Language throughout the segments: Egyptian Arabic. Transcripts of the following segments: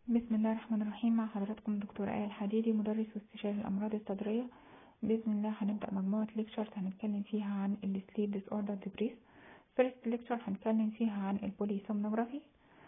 بسم الله الرحمن الرحيم مع حضراتكم دكتور آية الحديدي مدرس واستشاري الأمراض الصدرية بإذن الله هنبدأ مجموعة ليكتشرز هنتكلم فيها عن السليب ديس اوردر ديبريس فيرست ليكتشر هنتكلم فيها عن البوليسومنوجرافي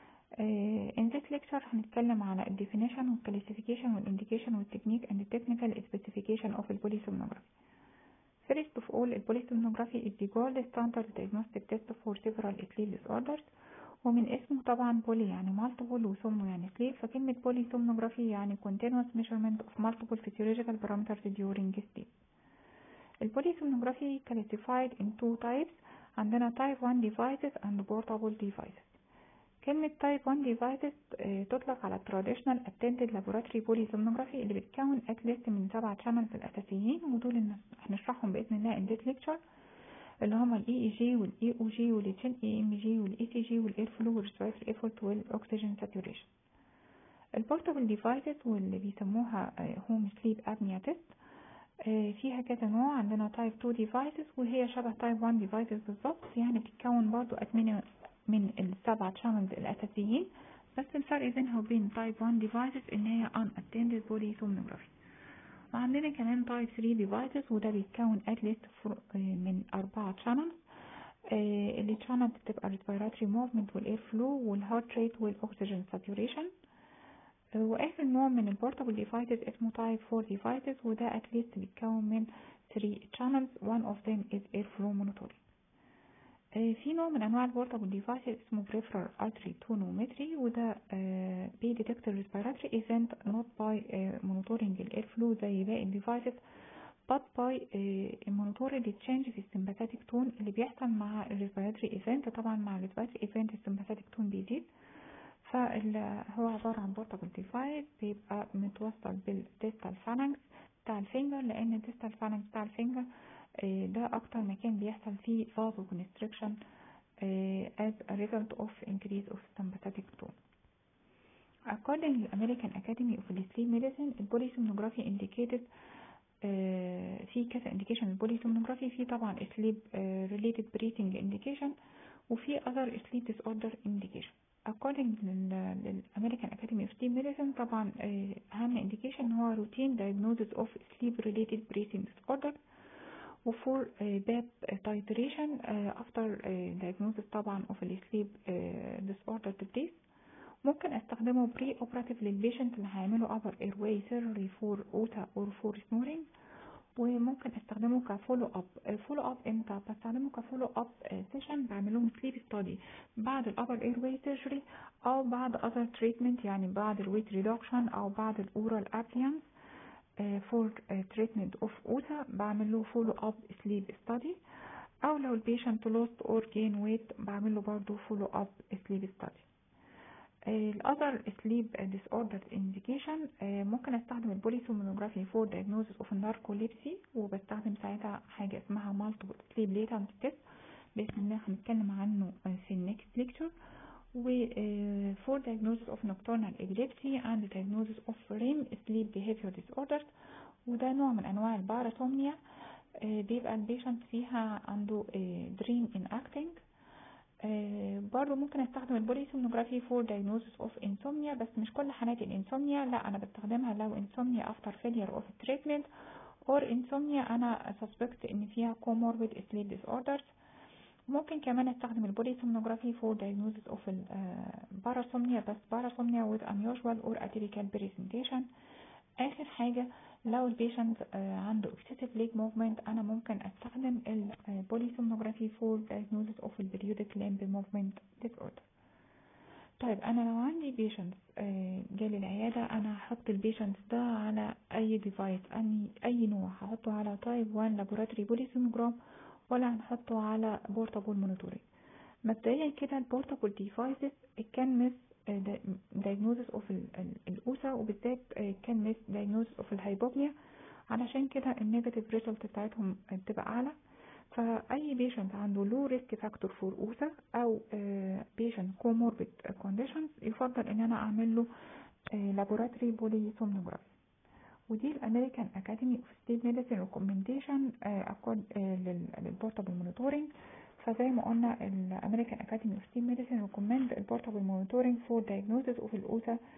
in this lecture هنتكلم على ال definition وال classification وال indication وال technique and technical specification of البوليسومنوجرافي First of all, البوليسومنوجرافي is the gold standard diagnostic test for several sleep disorders ومن اسمه طبعا بولي يعني multiple وسمو يعني sleep فكلمة بوليسومنوجرافي يعني continuous measurement of multiple physiological parameters during sleep البوليسومنوجرافي classified in two types عندنا type 1 devices and portable devices كلمة type 1 devices تطلق على traditional attended laboratory polysomnography اللي بتكون at least من سبعة channels الأساسيين ودول اللي هنشرحهم بإذن الله in this lecture اللي هما ال EEG وال EOG وال EMG وال ECG وال Airflow وال Respiratory Effort وال Oxygen Saturation البورتابل ديفايسز واللي بيسموها هوم سليب ابنيا تيست فيها كذا نوع عندنا تايب 2 ديفايسز وهي شبه تايب 1 ديفايسز بالظبط يعني بتتكون برضو من من السبعة شانلز الأساسيين بس الفرق بينها وبين تايب 1 ديفايسز إن هي unattended polysomnography وعندنا كمان تايب 3 ديفايسز وده بيتكون اتليست من أربعة شانلز اللي شانلز بتبقى respiratory movement والاير فلو والهارت ريت والاكسجين saturation واخر نوع من البورتابل ديفايسز اسمه تايب 4 ديفايسز وده اتليست بيتكون من 3 channels one of them is airflow monitoring في نوع من انواع البورتابل ديفايسز اسمه peripheral artery tonometry وده بي detector respiratory event not by monitoring الاير فلو زي باقي الديفايسز but by monitoring the change في السمباثيك تون اللي بيحصل مع الريسبيراتوري ايفنت طبعا مع الريسبيراتوري ايفنت السمباثيك تون بيزيد فهو عبارة عن بورتابل ديفايس بيبقى متوصل بالديستال فالانكس بتاع الفينجر لان الديستال فالانكس بتاع الفينجر ده اكتر مكان بيحصل فيه فازو كونستريكشن as a result of increase of sympathetic tone. According to the American Academy of Sleep Medicine, البوليسومنوجرافي indicated في كذا indication البوليسومنوجرافي في طبعا sleep related breathing indication وفي other sleep disorder indication. according للأمريكان أكاديمي of Sleep Medicine طبعا أهم indication هو routine diagnosis of sleep related breathing disorder وفور باب titration after diagnosis طبعا of sleep disorder disease ممكن استخدمه بري اوبراتيف للبيشنت اللي هيعملوا upper airway surgery for OTA or for snoring وممكن استخدمه كفولو اب فولو اب امتى بستخدمه كفولو اب سيشن بعملهم سليب ستادي بعد الابر اير واي سيرجري او بعد اذر تريتمنت يعني بعد الويت ريدكشن او بعد الاورال ابليانس فور تريتمنت اوف اوتا بعمل له فولو اب سليب ستادي او لو البيشنت لوست اور جين ويت بعمل له برضه فولو اب سليب ستادي الاذر سليب ديس اوردر انديكيشن ممكن استخدم البوليسومنوجرافي فور دايجنوزس اوف الناركوليبسي وبستخدم ساعتها حاجه اسمها مالتيبل سليب ليتنت تيست باذن الله هنتكلم عنه في النكست ليكتشر و for diagnosis of nocturnal epilepsy and diagnosis of REM sleep behavior disorders وده نوع من انواع الباراسومنيا بيبقى البيشنت فيها عنده dream in acting برضه ممكن استخدم البوليسومنوجرافي فور diagnosis of insomnia بس مش كل حالات الانسومنيا لا انا بستخدمها لو insomnia after failure of treatment or insomnia انا suspect ان فيها comorbid sleep disorders ممكن كمان استخدم البوليسومنوجرافي فور diagnosis of الباراسومنيا بس باراسومنيا with unusual or atypical presentation اخر حاجة لو البيشنت عنده excessive leg movement انا ممكن استخدم البوليسومنوجرافي فور diagnosis of البريودك limb movement disorder طيب انا لو عندي بيشنت جالي العيادة انا هحط البيشنت ده على اي ديفايس اي اي نوع هحطه على تايب 1 لابوراتوري بوليسومنوجرام ولا هنحطه على بورتابل مونيتورنج مبدئيا كده البورتابل ديفايسز كان مس diagnosis of الأوسا وبالذات كان مس diagnosis of الهايبوبنيا علشان كده النيجاتيف ريزلت بتاعتهم بتبقى أعلى فأي بيشنت عنده لو ريسك فاكتور فور أوسا أو بيشنت كوموربيد كونديشنز يفضل إن أنا أعمل له لابوراتوري بوليسومنوجرافي ودي الامريكان اكاديمي اوف ستيت ميديسين ريكومنديشن للبورتابل مونيتورنج فزي ما قلنا الامريكان اكاديمي اوف ستيت ميديسين ريكومند البورتابل مونيتورنج فور diagnosis اوف الاوسا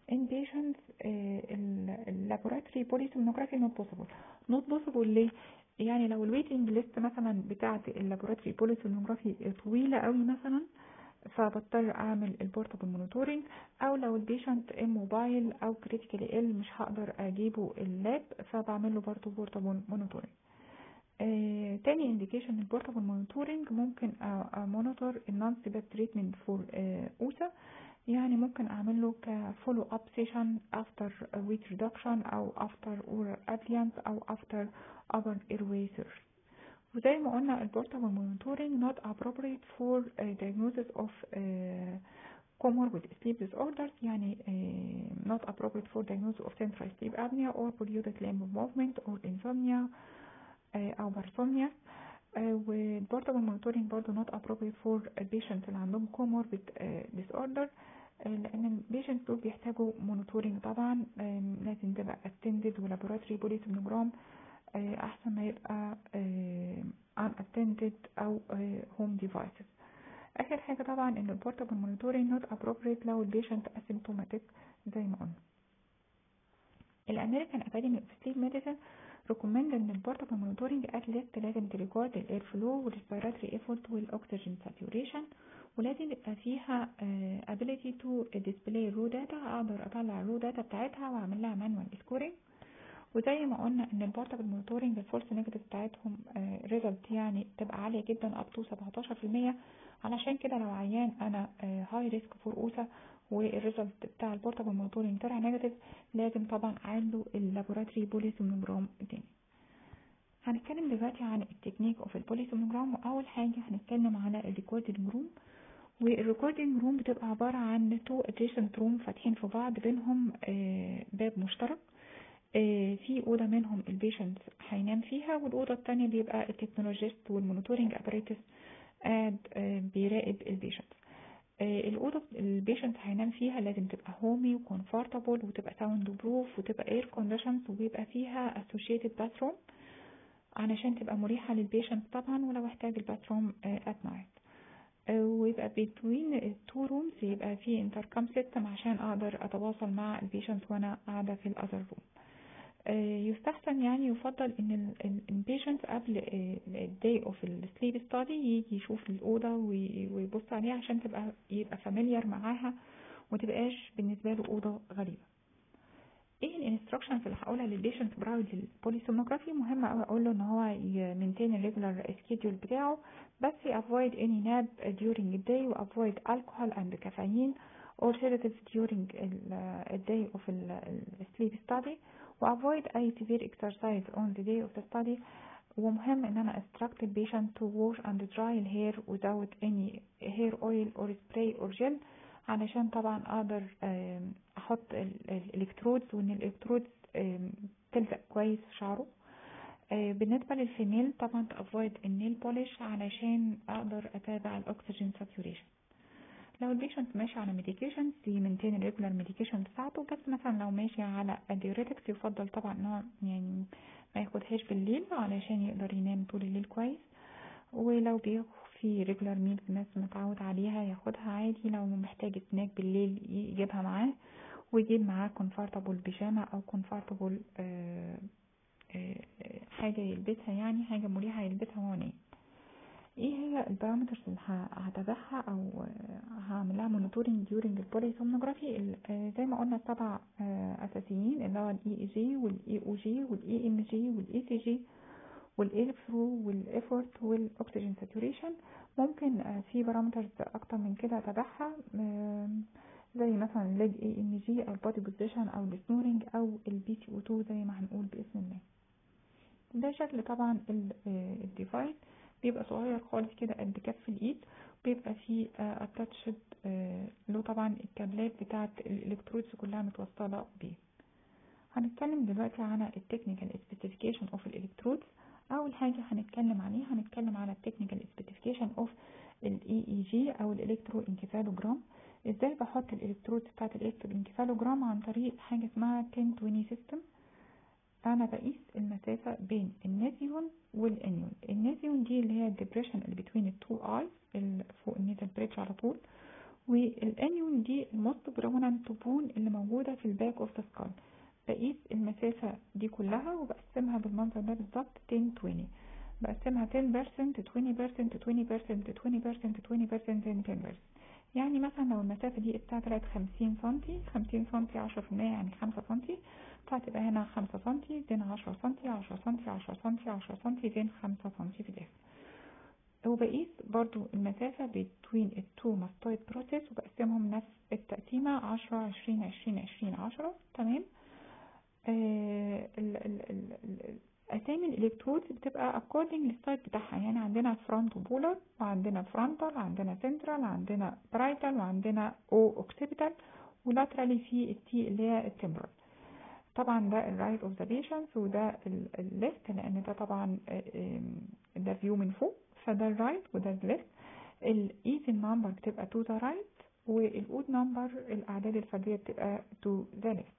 in patients اللابوراتوري بوليسومنوجرافي not possible not possible ليه؟ يعني لو الويتنج ليست مثلا بتاعة اللابوراتوري بوليسومنوجرافي طويلة قوي مثلا فبضطر اعمل البورتابل مونيتورنج او لو البيشنت موبايل او كريتيكالي ال مش هقدر اجيبه اللاب فبعمل له برضه بورتابل مونيتورنج آه تاني انديكيشن البورتابل مونيتورنج ممكن امونيتور النون سيبات تريتمنت فور اوسا يعني ممكن اعمل له كفولو اب سيشن افتر ويت ريدكشن او افتر اورال ادليانس او افتر upper airway surgery وزي ما قلنا البورتابل مونيتورنج not appropriate for uh, diagnosis of uh, comorbid sleep disorders يعني uh, not appropriate for diagnosis of central sleep apnea or polluted limb movement or insomnia uh, أو barsomnia uh, والبورتابل مونيتورنج برضه not appropriate for patients اللي عندهم comorbid uh, disorder uh, لأن البيشنتس دول بيحتاجوا مونيتورنج طبعا uh, لازم تبقى attended ولابوراتوري بوليسومنوجرام احسن ما يبقى unattended او home devices اخر حاجة طبعا ان البورتابل مونيتورنج not appropriate لو البيشنت asymptomatic زي ما قلنا الامريكان اكاديمي اوف سليب ميديسن recommend ان البورتابل مونيتورنج at least لازم تريكورد الاير فلو والريسبيراتوري ايفورت والاكسجين ساتوريشن ولازم يبقى فيها uh, ability to display raw data اقدر اطلع الرو داتا بتاعتها واعمل لها manual scoring وزي ما قلنا ان البورتابل مونيتورنج الفولس نيجاتيف بتاعتهم ريزلت يعني تبقى عاليه جدا اب تو 17% علشان كده لو عيان انا هاي ريسك فور اوسا والريزلت بتاع البورتابل مونيتورنج طلع نيجاتيف لازم طبعا اعمل له اللابوراتوري بوليسومنوجرام تاني هنتكلم دلوقتي عن التكنيك اوف البوليسومنوجرام واول حاجه هنتكلم على الريكوردنج روم والريكوردنج روم بتبقى عباره عن تو ادجيسنت روم فاتحين في بعض بينهم باب مشترك في أوضة منهم البيشنت هينام فيها والأوضة التانية بيبقى التكنولوجيست والمونيتورنج اباريتس قاعد بيراقب البيشنت الأوضة البيشنت هينام فيها لازم تبقى هومي وكونفورتابل وتبقى ساوند بروف وتبقى اير كونديشنز وبيبقى فيها اسوشيتد باثروم علشان تبقى مريحة للبيشنت طبعا ولو احتاج الباثروم ات نايت ويبقى بين التو رومز يبقى في انتركم سيستم عشان اقدر اتواصل مع البيشنت وانا قاعدة في الاذر روم يستحسن يعني يفضل ان البيشنت قبل الداي اوف السليب ستادي يجي يشوف الاوضه ويبص عليها عشان تبقى يبقى فاميليار معاها ومتبقاش بالنسبه له اوضه غريبه ايه الانستراكشنز اللي هقولها للبيشنت براود للبوليسومنوجرافي مهم قوي اقول له ان هو يمنتين الريجولار سكيدول بتاعه بس avoid any nap during the day و avoid alcohol and caffeine or sedatives during the day of the sleep study و avoid أي severe exercise on the day of the study ومهم ان انا instruct the patient to wash and dry the hair without any hair oil or spray or gel علشان طبعا اقدر احط الالكترودز وان الالكترودز تلزق كويس في شعره بالنسبة للفيميل طبعا تافويد النيل بوليش علشان اقدر اتابع الاكسجين ساتوريشن لو البيشنت ماشي على ميديكيشن يمنتين الريجولار ميديكيشن بتاعته بس مثلا لو ماشي على الديوريتكس يفضل طبعا ان هو يعني ما ياخدهاش بالليل علشان يقدر ينام طول الليل كويس ولو بياخد في ريجولار ميلز الناس متعود عليها ياخدها عادي لو محتاج سناك بالليل يجيبها معاه ويجيب معاه كونفورتابل بيجامة او كونفورتابل حاجة يلبسها يعني حاجة مريحة يلبسها وهو نايم ايه هي البارامترز اللي هتابعها او هعملها مونيتورنج ديورنج البوليسومنوجرافي زي ما قلنا السبع اساسيين اللي هو الاي اي جي والاي او جي والاي ام جي والاي سي جي والاير فلو والافورت والاكسجين ساتوريشن ممكن في بارامترز اكتر من كده اتابعها زي مثلا الليج اي ام جي او البودي بوزيشن او السنورنج او البي سي او 2 زي ما هنقول باذن الله ده شكل طبعا الديفايس بيبقى صغير خالص كده قد كف الايد بيبقى فيه اتاتشد له طبعا الكابلات بتاعه الالكترودز كلها متوصله بيه هنتكلم دلوقتي على التكنيكال سبيسيفيكيشن اوف الالكترودز اول حاجه هنتكلم عليها هنتكلم على التكنيكال سبيسيفيكيشن اوف الاي اي جي او الالكترو انكفالوجرام ازاي بحط الالكترودز بتاعه الالكترو انكفالوجرام عن طريق حاجه اسمها 10 20 سيستم انا بقيس المسافة بين النازيون والانيون النازيون دي اللي هي الدبريشن اللي بين التو ايز اللي فوق النيزل بريدج على طول والانيون دي الموست بريمونانت بون اللي موجودة في الباك اوف ذا سكال بقيس المسافة دي كلها وبقسمها بالمنظر ده بالظبط 10 20 بقسمها 10% 20% 20% 20% 20% 10% يعني مثلا لو المسافة دي بتاعت طلعت 50 سنتي 50 سنتي 10% يعني 5 سنتي فهتبقى هنا 5 سنتي زين 10 سنتي 10 سنتي 10 سنتي 10 سنتي زين 5 سنتي في الاخر وبقيس برضو المسافة between التو ماستويد بروسيس وبقسمهم نفس التقسيمة 10 20 20 20 10 تمام آه ال ال ال ال اسامي الالكترودز بتبقى according للسايت بتاعها يعني عندنا فرونت بولر وعندنا فرونتال عندنا سنترال عندنا برايتال وعندنا او اوكسيبيتال ولاترالي في التي اللي هي التمبرال طبعا ده الرايت اوف ذا بيشنس وده الليفت لان ده طبعا ده فيو من فوق فده الرايت وده الليفت الايفن نمبر بتبقى تو ذا رايت والاود نمبر الاعداد الفرديه بتبقى تو ذا ليفت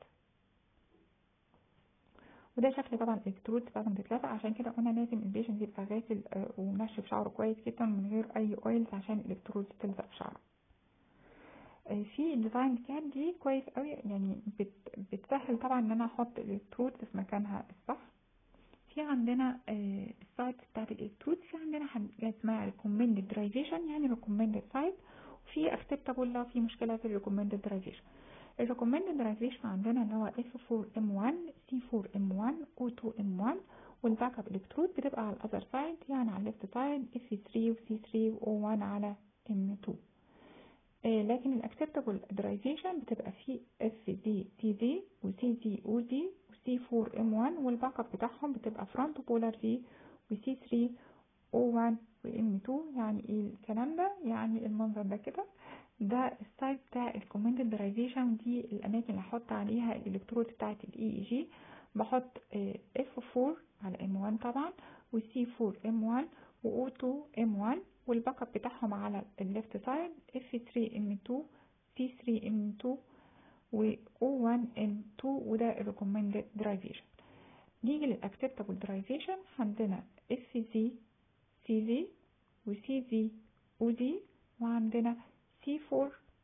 وده شكل طبعا الالكترود بعد ما تتلفق عشان كده قلنا لازم البيشنت يبقى غاسل ومنشف شعره كويس جدا من غير اي اويلز عشان الالكترود تلزق في شعره في الديزاين كاب دي كويس قوي يعني بت بتسهل طبعا ان انا احط الالكترود في مكانها الصح في عندنا السايت بتاعت الالكترود في عندنا حاجات اسمها ريكومندد درايفيشن يعني ريكومندد سايت وفي اكسبتابل لو في مشكله في الريكومندد درايفيشن الريكومندد درايفيشن عندنا اللي هو F4M1 C4M1 O2M1 والباك اب الكترود بتبقى على الاذر سايد يعني على الليفت سايد F3 و C3 و O1 على M2 آه لكن الاكسبتابل درايفيشن بتبقى في FZ TZ و CZ OZ و C4M1 والباك اب بتاعهم بتبقى فرونت بولار V و C3 O1 و M2 يعني ايه الكلام ده يعني المنظر ده كده ده السايت بتاع الكومندد درايفيشن دي الاماكن اللي هحط عليها الالكترود بتاعت الاي اي جي بحط اف 4 على ام 1 طبعا وسي 4 ام 1 و او 2 ام 1 والباك اب بتاعهم على الليفت سايد اف 3 ام 2 سي 3 ام 2 و او 1 ام 2 وده الريكومندد درايفيشن نيجي للاكسبتابل درايفيشن عندنا اف زي سي زي وسي زي او دي وعندنا C4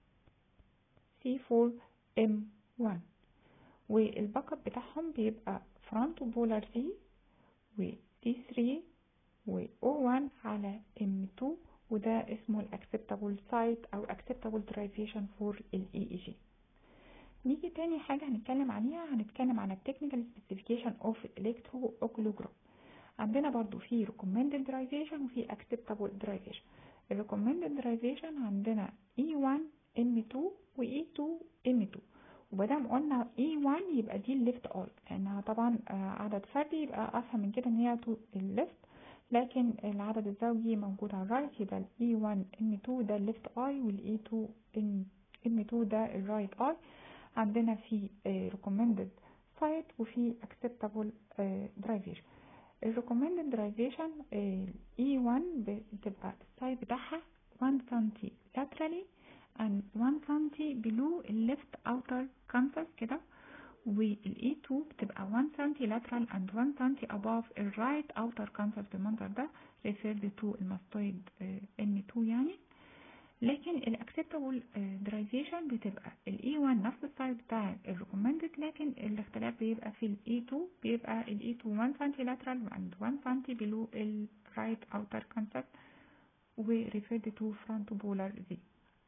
C4 M1 والباك اب بتاعهم بيبقى فرونت بولار Z و T3 و O1 على M2 وده اسمه الاكسبتابل سايت او acceptable derivation for ال EEG نيجي تاني حاجة هنتكلم عليها هنتكلم عن التكنيكال specification of electroocologram عندنا برضو في recommended derivation وفي acceptable derivation الريكومندد درايفيشن عندنا E1 M2 و E2 M2 ومادام قلنا E1 يبقى دي الليفت اي لانها طبعا عدد فردي يبقى افهم من كده ان هي تو الليفت لكن العدد الزوجي موجود على الرايت يبقى ال E1 M2 ده الليفت اي وال E2 M2 ده الرايت اي عندنا في recommended سايت وفي acceptable derivation الريكومندد درايفيشن اي 1 بتبقى السايد بتاعها 1 سنتي laterally and 1 سنتي below الليفت outer canthus كده والاي 2 بتبقى 1 سنتي lateral and 1 سنتي above الرايت outer canthus بالمنظر ده referred to الماستويد ان 2 يعني لكن الاكسبتابل درايفيشن بتبقى الاي 1 نفس السايز بتاع الريكومندد لكن الاختلاف بيبقى في الاي 2 بيبقى الاي 2 1 سنتي لاترال and 1 سنتي below الرايت اوتر كونسبت و referred to front polar Z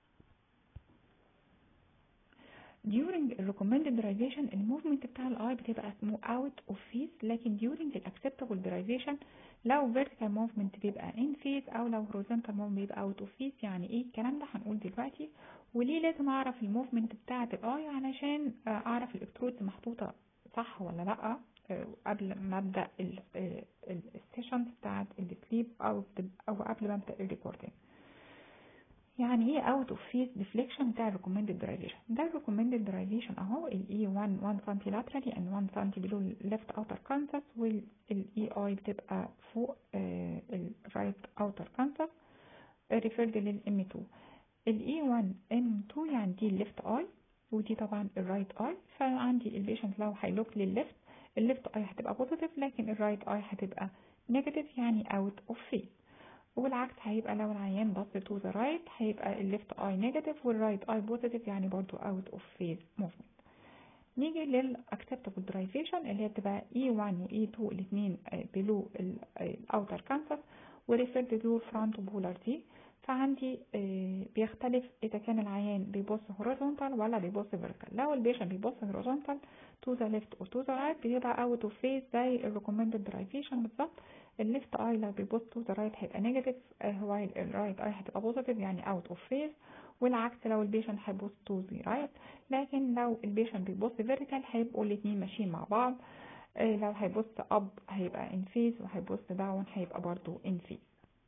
during recommended derivation الموفمنت بتاع الاي بتبقى اسمه out of phase لكن during acceptable derivation لو vertical movement بيبقى in phase او لو horizontal movement بيبقى out of phase يعني ايه الكلام ده هنقول دلوقتي وليه لازم اعرف الموفمنت بتاعه الاي علشان اعرف الالكترودز محطوطه صح ولا لا قبل ما ابدا السيشن بتاعه السليب او او قبل ما ابدا الريكوردينج يعني ايه اوت اوف فيس ديفليكشن بتاع الريكومندد درايفيشن ده الريكومندد درايفيشن اهو الاي 1 1 سم لاترالي and 1 سم بلو الليفت اوتر كانسس والاي اي بتبقى فوق الرايت اوتر كانسس ريفيرد للام 2 الاي 1 ام 2 يعني دي الليفت اي ودي طبعا الرايت اي فعندي البيشنت لو هيلوك للليفت الليفت اي هتبقى بوزيتيف لكن الرايت اي هتبقى نيجاتيف يعني اوت اوف فيس والعكس هيبقى لو العيان بص تو ذا رايت هيبقى الليفت اي نيجاتيف والرايت اي بوزيتيف يعني برضو اوت اوف فيز موفمنت نيجي للاكسبتابل درايفيشن اللي هي بتبقى E1 و E2 الاثنين بلو الاوتر كانسس وريفيرد دور فرونت بولار دي فعندي بيختلف اذا كان العيان بيبص هوريزونتال ولا بيبص فيرتيكال لو البيشنت بيبص هوريزونتال تو ذا ليفت اور تو ذا رايت بيبقى اوت اوف فيز زي الريكومندد درايفيشن بالظبط الليفت اي لو بيبص تو ذا رايت هيبقى نيجاتيف وايل الرايت اي هتبقى بوزيتيف يعني اوت اوف فيز والعكس لو البيشنت هيبص تو ذا رايت لكن لو البيشنت بيبص فيرتيكال هيبقوا الاثنين ماشيين مع بعض لو هيبص اب هيبقى ان فيز وهيبص داون هيبقى برضو ان فيز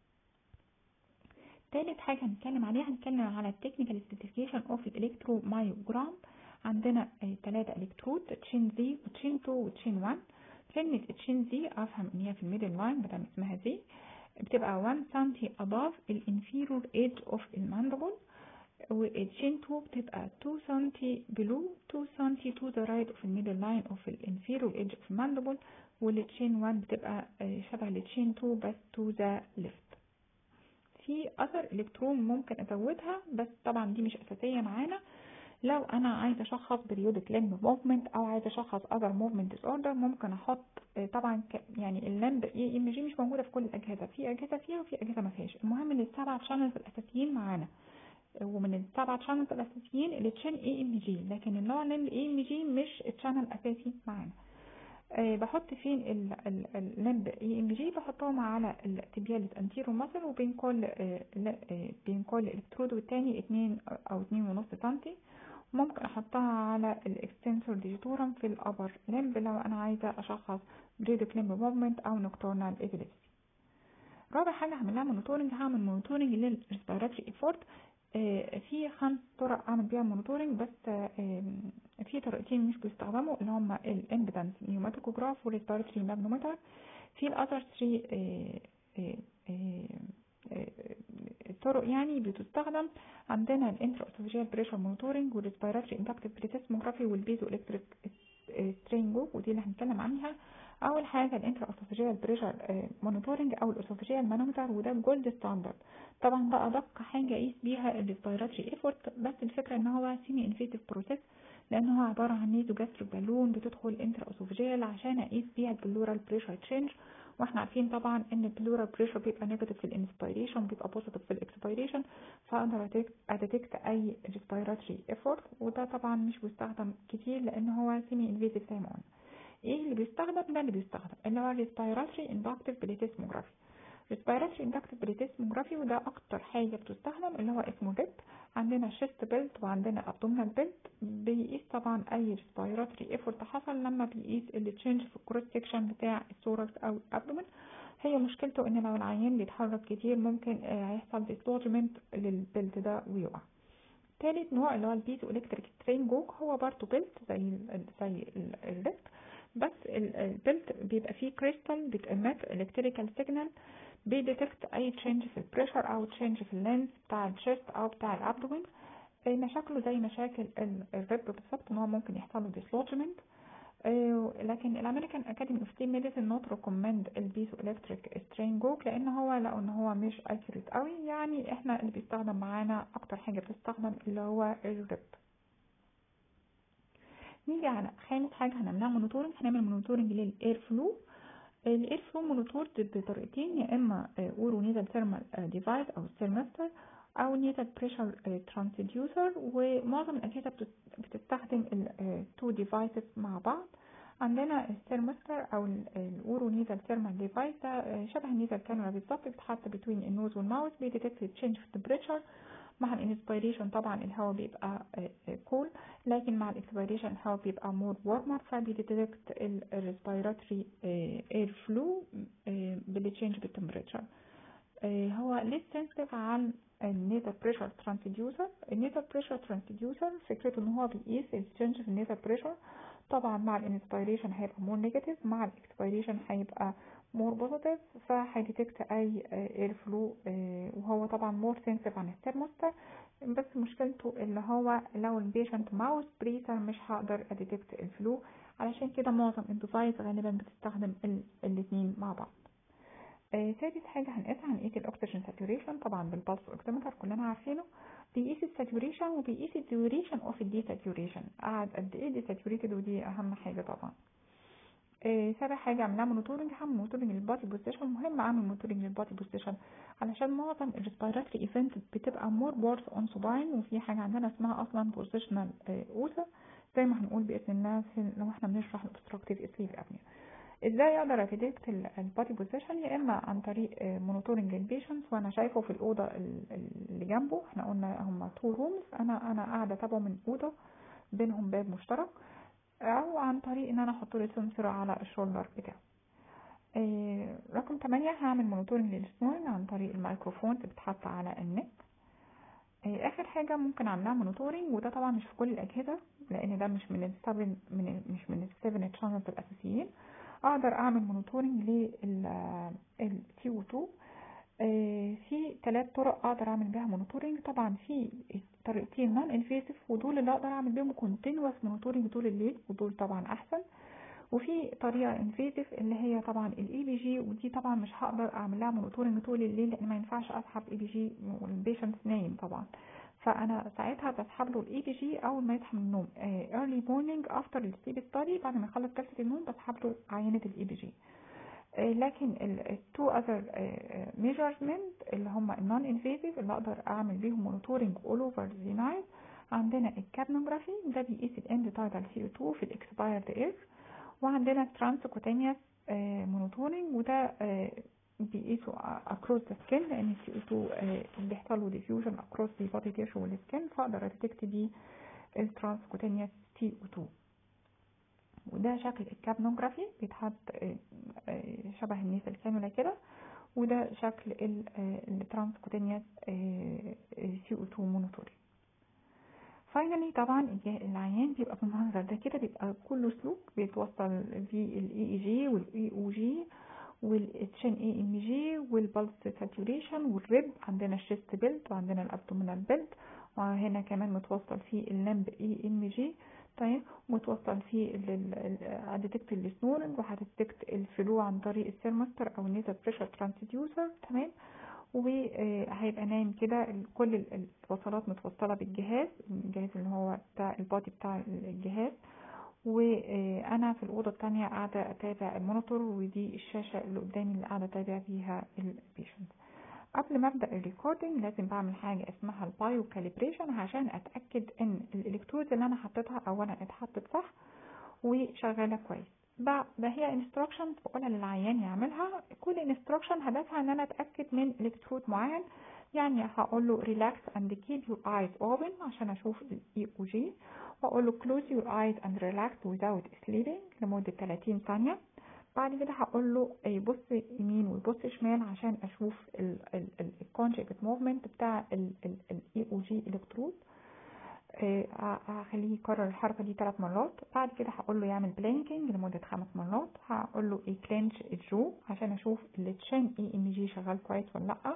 تالت حاجة هنتكلم عليها هنتكلم على التكنيكال سبيسيفيكيشن اوف الالكترومايوجرام عندنا تلاتة الكترود تشين زي وتشين 2 وتشين 1 كلمة تشين زي افهم ان هي في الميدل لاين مادام اسمها زي بتبقى 1 سنتي above الانفيرور ايدج اوف الماندبل والتشين 2 بتبقى 2 سنتي below 2 سنتي to the right of the middle line of الانفيرور ايدج of الماندبل والتشين 1 بتبقى شبه التشين 2 بس to the left في اثر الكترون ممكن ازودها بس طبعا دي مش اساسية معانا لو انا عايزه اشخص بريودك لمب موفمنت او عايزه اشخص اذر موفمنت ديس اوردر ممكن احط طبعا يعني اللمب اي ام جي مش موجوده في كل الاجهزه في اجهزه فيها وفي اجهزه ما فيهاش المهم ان السبعه شانلز الاساسيين معانا ومن السبعه شانلز الاساسيين اللي تشين اي ام جي لكن اللور لمب اي ام جي مش الشانل الاساسي معانا أه بحط فين اللمب اي ام جي بحطهم على التبيالة انتيرو ماسل وبين كل أه أه بين كل الكترود والتاني اتنين او اتنين ونص سنتي ممكن احطها على الاكستنسور ديجيتورم في الابر لمب لو انا عايزه اشخص بريدك لمب موفمنت او نوكتورنال ايبيليبسي رابع حاجه هعمل لها مونيتورنج هعمل مونيتورنج للريسبيراتوري ايفورت في خمس طرق اعمل بيها مونيتورنج بس في طريقتين مش بيستخدموا اللي هما الامبيدنس نيوماتيكوجراف والريسبيراتوري ماجنومتر في الاذر 3 طرق يعني بتستخدم عندنا الانترا اسوفيجيال بريشر مونيتورنج والريسبيراتوري اندكتيف بريسيسموجرافي والبيزو الكتريك سترينجو ودي اللي هنتكلم عنها اول حاجه الانترا اسوفيجيال بريشر مونيتورنج او الاسوفيجيال مانومتر وده الجولد ستاندرد طبعا ده ادق حاجه اقيس بيها الريسبيراتوري ايفورت بس الفكره ان هو سيمي انفيتيف بروسيس لان هو عباره عن نيزو جاستريك بالون بتدخل انترا اسوفيجيال عشان اقيس بيها البلورال بريشر تشينج واحنا عارفين طبعا ان البلورال بريشر بيبقى نيجاتيف في الانسبيريشن بيبقى بوزيتيف في الاكسبيريشن فاقدر اديتكت اي ريسبيراتوري ايفورت وده طبعا مش بيستخدم كتير لان هو سيمي انفيزيف زي ما قلنا ايه اللي بيستخدم ده اللي بيستخدم اللي هو الريسبيراتوري اندكتيف بليتسموجرافي ريسبيراتوري اندكتيف بليتسموجرافي وده اكتر حاجه بتستخدم اللي هو اسمه ريب عندنا شيست بيلت وعندنا ابدومينال بيلت بيقيس طبعا اي ريسبيراتوري ايفورت حصل لما بيقيس التشينج في الكروس سيكشن بتاع الثوركس او الابدومين هي مشكلته ان لو العيان بيتحرك كتير ممكن هيحصل ديسلوجمنت للبيلت ده ويقع تالت نوع اللي هو البيزو الكتريك سترين جوك هو برضه بيلت زي زي الريست بس البيلت بيبقى فيه كريستال بتأمت الكتريكال سيجنال بيديتكت اي تشينج في البريشر او تشينج في اللينس بتاع الشيست او بتاع الابدومين مشاكله زي مشاكل الريب بالظبط ان هو ممكن يحصل له ديسلوجمنت لكن الامريكان اكاديمي اوف تيم ميديسن نوت ريكومند البيزو الكتريك سترين جوك لان هو لقوا ان هو مش اكيوريت قوي يعني احنا اللي بيستخدم معانا اكتر حاجه بتستخدم اللي هو الريب نيجي على خامس حاجه هنعملها مونيتورنج هنعمل مونيتورنج للاير فلو الاير فلو مونيتور بطريقتين يا اما اورو نيزل ثيرمال ديفايس او ثيرمستر او نيزل بريشر ترانسديوسر ومعظم الاجهزه بتستخدم التو ديفايسز مع بعض عندنا الثيرمستر او الاورو نيزل ثيرمال ديفايس ده شبه النيزل كاميرا بالظبط بتتحط بين النوز والماوس بيديتكت تشينج في التمبريتشر مع الانسبيريشن طبعا الهواء بيبقى كول لكن مع الاكسبيريشن الهواء بيبقى مور وارمر فبيديتكت الريسبيراتوري اير فلو بالتشينج بالتمبريتشر هو ليه سنسيتيف عن النيزل بريشر ترانسديوسر النيزل بريشر ترانسديوسر فكرته ان هو بيقيس التشينج في النيزل بريشر طبعا مع الانسبيريشن هيبقى مور نيجاتيف مع الاكسبيريشن هيبقى مور بوزيتيف فهيديتكت اي اير فلو وهو طبعا مور سنسيف عن الثيرموستر بس مشكلته اللي هو لو البيشنت ماوس بريسر مش هقدر اديتكت الفلو علشان كده معظم الديفايس غالبا بتستخدم الاثنين مع بعض آه سادس حاجة هنقيسها هنقيس الأكسجين ساتوريشن طبعا بالبلس أوكسيمتر كلنا عارفينه بيقيس الساتوريشن وبيقيس الديوريشن اوف الدي ساتوريشن قعد قد ايه دي ساتوريتد ودي أهم حاجة طبعا آه سابع حاجة عملها مونيتورنج هعمل مونيتورنج للبادي بوزيشن مهم اعمل مونيتورنج للبادي بوزيشن علشان معظم الريسبيراتوري ايفنت بتبقى مور بورس اون سوباين وفي حاجة عندنا اسمها اصلا بوزيشنال اوثر زي ما هنقول باذن الله لو احنا بنشرح الاوبستراكتيف سليب ابنيا ازاي اقدر اتديكت البادي بوزيشن يا اما عن طريق مونيتورنج للبيشنت وانا شايفه في الاوضه اللي جنبه احنا قلنا هم تو رومز انا انا قاعده اتابعه من اوضه بينهم باب مشترك او عن طريق ان انا احط له سنسور على الشولدر بتاعه إيه رقم 8 هعمل مونيتورنج للسنورنج عن طريق الميكروفون اللي بتتحط على النك إيه اخر حاجه ممكن اعملها مونيتورنج وده طبعا مش في كل الاجهزه لان ده مش من السبن من مش من السيفن تشانلز الاساسيين اقدر اعمل مونيتورنج لل CO2 آه في ثلاث طرق اقدر اعمل بيها مونيتورنج طبعا في طريقتين نون انفيسيف ودول اللي اقدر اعمل بيهم كونتينوس مونيتورنج طول الليل ودول طبعا احسن وفي طريقه انفيسيف اللي هي طبعا الاي بي جي ودي طبعا مش هقدر اعمل لها مونيتورنج طول الليل لان ما ينفعش اسحب اي بي جي والبيشنت نايم طبعا فانا ساعتها بسحب له الاي بي جي اول ما يصحى من النوم early morning after السليب ستادي بعد ما يخلص جلسه النوم بسحب له عينه الاي بي جي لكن التو اذر ميجرمنت اللي هم النون انفيزيف اللي اقدر اعمل بيهم مونيتورنج اول اوفر ذا نايت عندنا الكابنوجرافي ده بيقيس الاند تايدال سي او 2 في الاكسبايرد اير وعندنا الترانسكوتينيوس مونيتورنج وده بيقيسوا across the skin لان السي او 2 بيحصل له diffusion across the body tissue والسكن فاقدر اديتكت بيه الترانسكوتينيوس سي او 2 وده شكل الكابنوجرافي بيتحط شبه النيس الكاملة كده وده شكل الترانسكوتينيوس سي او 2 مونيتوري فاينلي طبعا العيان بيبقى بالمنظر ده كده بيبقى كله سلوك بيتوصل في الاي اي جي والاي او جي والتشين اي ام جي والبلس ساتوريشن والريب عندنا الشيست بيلت وعندنا الابدومينال بيلت وهنا كمان متوصل فيه اللمب اي ام جي طيب متوصل فيه هتديتكت السنورنج وهتديتكت الفلو عن طريق الثيرمستر او النيزل بريشر ترانسديوسر تمام وهيبقى نايم كده كل الوصلات متوصله بالجهاز الجهاز اللي هو بتاع البادي بتاع الجهاز وانا في الاوضه الثانيه قاعده اتابع المونيتور ودي الشاشه اللي قدامي اللي قاعده اتابع بيها البيشنت قبل ما ابدا الريكوردنج لازم بعمل حاجه اسمها البايو كاليبريشن عشان اتاكد ان الالكترودز اللي انا حطيتها اولا اتحطت صح وشغاله كويس بعد هي انستراكشنز بقولها للعيان يعملها كل انستراكشن هدفها ان انا اتاكد من الكترود معين يعني هقول له relax and keep your eyes open عشان اشوف الاي او جي واقول له close your eyes and relax without sleeping لمده 30 ثانيه بعد كده هقول له يبص يمين ويبص شمال عشان اشوف الكونجكت موفمنت بتاع الاي او جي الكترود هخليه يكرر الحركه دي ثلاث مرات بعد كده هقول له يعمل بلينكينج لمده خمس مرات هقول له يكلينش الجو عشان اشوف التشين اي ام جي شغال كويس ولا لا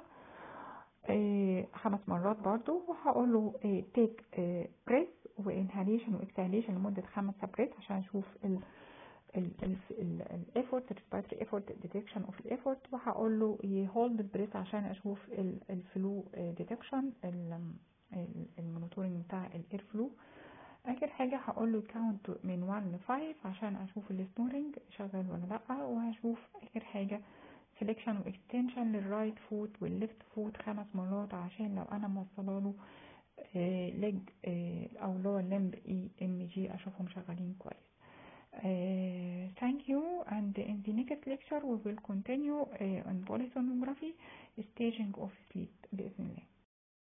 خمس مرات برضو وهقول له تيك بريس وانهاليشن واكسهاليشن لمده خمس بريس عشان اشوف ال الافورت respiratory effort detection of الافورت وهقول له يهولد البريس عشان اشوف الفلو ديتكشن المونيتورنج بتاع الاير فلو اخر حاجه هقول له كاونت من 1 ل 5 عشان اشوف السنورنج شغال ولا لا وهشوف اخر حاجه سelection واكستنشن للرايت فوت والليفت فوت خمس مرات عشان لو انا موصله له ليج او لور لمب اي ام جي اشوفهم شغالين كويس Uh, thank you and in the next lecture we will continue uh, on polysomnography staging of sleep بإذن الله